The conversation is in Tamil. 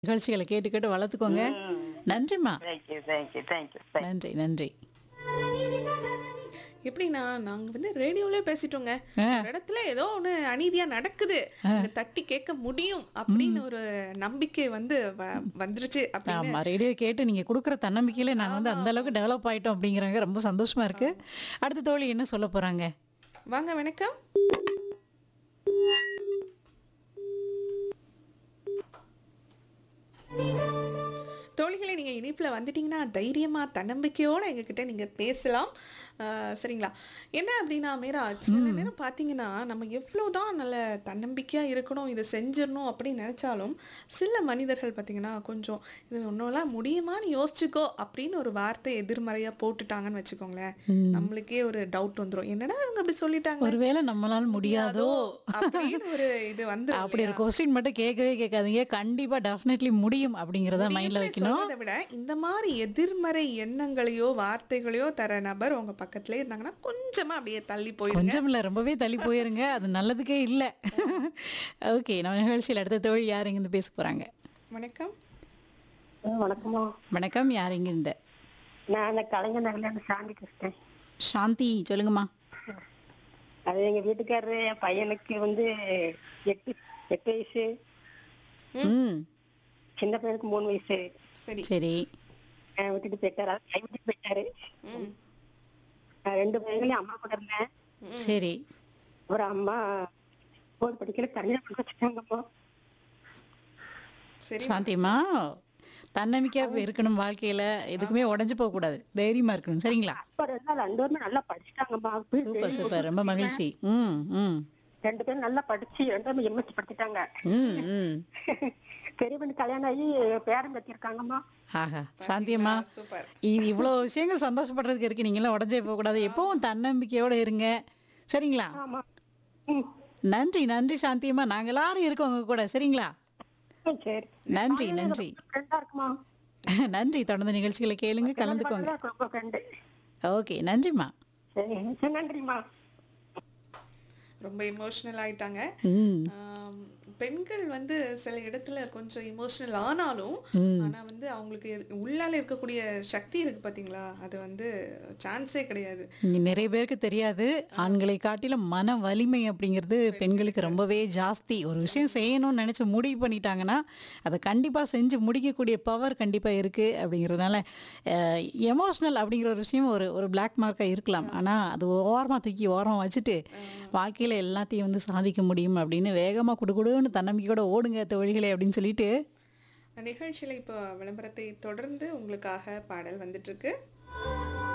நிகழ்ச்சிகளை கேட்டு கேட்டு வளர்த்துக்கோங்க நன்றிம்மா தேங்க்யூ தேங்க்யூ தேங்க்யூ நன்றி நன்றி எப்படின்னா நாங்க வந்து ரேடியோல பேசிட்டோங்க ஆ. ஒரு இடத்துல ஏதோ ஒண்ணு அநீதியா நடக்குது இங்க தட்டி கேட்க முடியும் அப்படின்னு ஒரு நம்பிக்கை வந்து வ- வந்துருச்சு அப்படின்னு ஆமா ரேடியோ கேட்டு நீங்க கொடுக்குற தன்னம்பிக்கையில நாங்க வந்து அந்த அளவுக்கு டெவலப் ஆயிட்டோம் அப்படிங்கிறாங்க ரொம்ப சந்தோஷமா இருக்கு அடுத்த தோழி என்ன சொல்ல போறாங்க வாங்க வணக்கம் தோழிகளை நீங்க இணைப்புல வந்துட்டீங்கன்னா தைரியமா தன்னம்பிக்கையோட எங்ககிட்ட நீங்க பேசலாம் ஆஹ் சரிங்களா என்ன அப்படின்னா மீரா சில நேரம் பாத்தீங்கன்னா நம்ம எவ்வளவுதான் நல்ல தன்னம்பிக்கையா இருக்கணும் இதை செஞ்சிடணும் அப்படின்னு நினைச்சாலும் சில மனிதர்கள் பாத்தீங்கன்னா கொஞ்சம் இது ஒன்னெல்லாம் முடியுமான்னு யோசிச்சுக்கோ அப்படின்னு ஒரு வார்த்தை எதிர்மறையா போட்டுட்டாங்கன்னு வச்சுக்கோங்களேன் நம்மளுக்கே ஒரு டவுட் வந்துரும் என்னடா இவங்க அப்படி சொல்லிட்டாங்க ஒருவேளை நம்மளால முடியாதோ அப்படின்னு ஒரு இது வந்து அப்படி ஒரு கொஸ்டின் மட்டும் கேட்கவே கேட்காதீங்க கண்டிப்பா டெஃபினெட்லி முடியும் அப்படிங்கிறத மைண்ட்ல வைக்கணும் சொல்றதை விட இந்த மாதிரி எதிர்மறை எண்ணங்களையோ வார்த்தைகளையோ தர நபர் உங்க பக்கத்துல இருந்தாங்கன்னா கொஞ்சமா அப்படியே தள்ளி போயிருங்க கொஞ்சம் இல்ல ரொம்பவே தள்ளி போயிருங்க அது நல்லதுக்கே இல்ல ஓகே நம்ம நிகழ்ச்சியில் அடுத்த தோழி யார் இங்கிருந்து பேச போறாங்க வணக்கம் வணக்கம்மா வணக்கம் யார் இங்கிருந்து நான் அந்த கலைஞர் நகர்ல இருந்து சாந்தி கிருஷ்ணன் சாந்தி சொல்லுங்கம்மா அது எங்க வீட்டுக்காரரு என் பையனுக்கு வந்து எட்டு எட்டு வயசு ம் சின்ன பையனுக்கு மூணு வயசு சரி சரி அஹ் விட்டுட்டு போயிட்டாரு அது கை விட்டுட்டு போயிட்டாரு ம், நான் ரெண்டு பையன்களையும் அம்மா கூட இருந்தேன் சரி ஒரு அம்மா போர் படிக்கல தனியா பண்ண வச்சுட்டாங்கம்மா சரி சாந்திமா தன்னம்பிக்கையா இருக்கணும் வாழ்க்கையில எதுக்குமே உடஞ்சு போக கூடாது தைரியமா இருக்கணும் சரிங்களா அப்ப ரெண்டு ரெண்டு பேருமே நல்லா படிச்சிட்டாங்கம்மா சூப்பர் சூப்பர் ரொம்ப மகிழ்ச்சி ம் ம் ரெண்டு பேரும் நல்லா படிச்சு ரெண்டு பேரும் எம்எஸ்சி படிச்சிட்டாங்க ம் ம் பெரியவன் கல்யாணம் ஆகி பேரம் கட்டியிருக்காங்கம்மா ஆஹா சாந்தியம்மா சூப்பர் இது இவ்வளோ விஷயங்கள் சந்தோஷப்படுறதுக்கு இருக்கு நீங்களாம் உடஞ்சே போகக்கூடாது எப்பவும் தன்னம்பிக்கையோட இருங்க சரிங்களா ஆமா ம் நன்றி நன்றி சாந்தியம்மா நாங்க எல்லாரும் இருக்கோம் உங்க கூட சரிங்களா ம், சரி நன்றி நன்றி ஃப்ரெண்டா இருக்குமா நன்றி தொடர்ந்து நிகழ்ச்சிகளை கேளுங்க கலந்துக்கோங்க ரொம்ப ஃப்ரெண்டு ஓகே நன்றிம்மா சரி சரி, நன்றிம்மா ரொம்ப இமோஷனல் ஆயிட்டாங்க ம் ஆம், பெண்கள் வந்து சில இடத்துல கொஞ்சம் இமோஷனல் ஆனாலும் ஆனா வந்து அவங்களுக்கு இரு- உள்ளால இருக்கக்கூடிய சக்தி இருக்கு பாத்தீங்களா அது வந்து சான்ஸே கிடையாது இங்க நிறைய பேருக்கு தெரியாது ஆண்களை காட்டிலும் மன வலிமை அப்படிங்கிறது பெண்களுக்கு ரொம்பவே ஜாஸ்தி ஒரு விஷயம் செய்யணும்னு நினைச்சு முடிவு பண்ணிட்டாங்கன்னா அதை கண்டிப்பா செஞ்சு முடிக்கக்கூடிய பவர் கண்டிப்பா இருக்கு அப்படிங்கிறதுனால எமோஷனல் அப்படிங்கிற ஒரு விஷயம் ஒரு ஒரு பிளாக் மார்க்கா இருக்கலாம் ஆனா அது ஓரமா தூக்கி ஓரமா வச்சுட்டு வாழ்க்கையில எல்லாத்தையும் வந்து சாதிக்க முடியும் அப்படின்னு வேகமா குடுகுடுன்னு தன்னம்பிக்கையோட ஓடுங்க தோழிகளே அப்படின்னு சொல்லிட்டு நிகழ்ச்சியில இப்போ விளம்பரத்தை தொடர்ந்து உங்களுக்காக பாடல் வந்துட்டு இருக்கு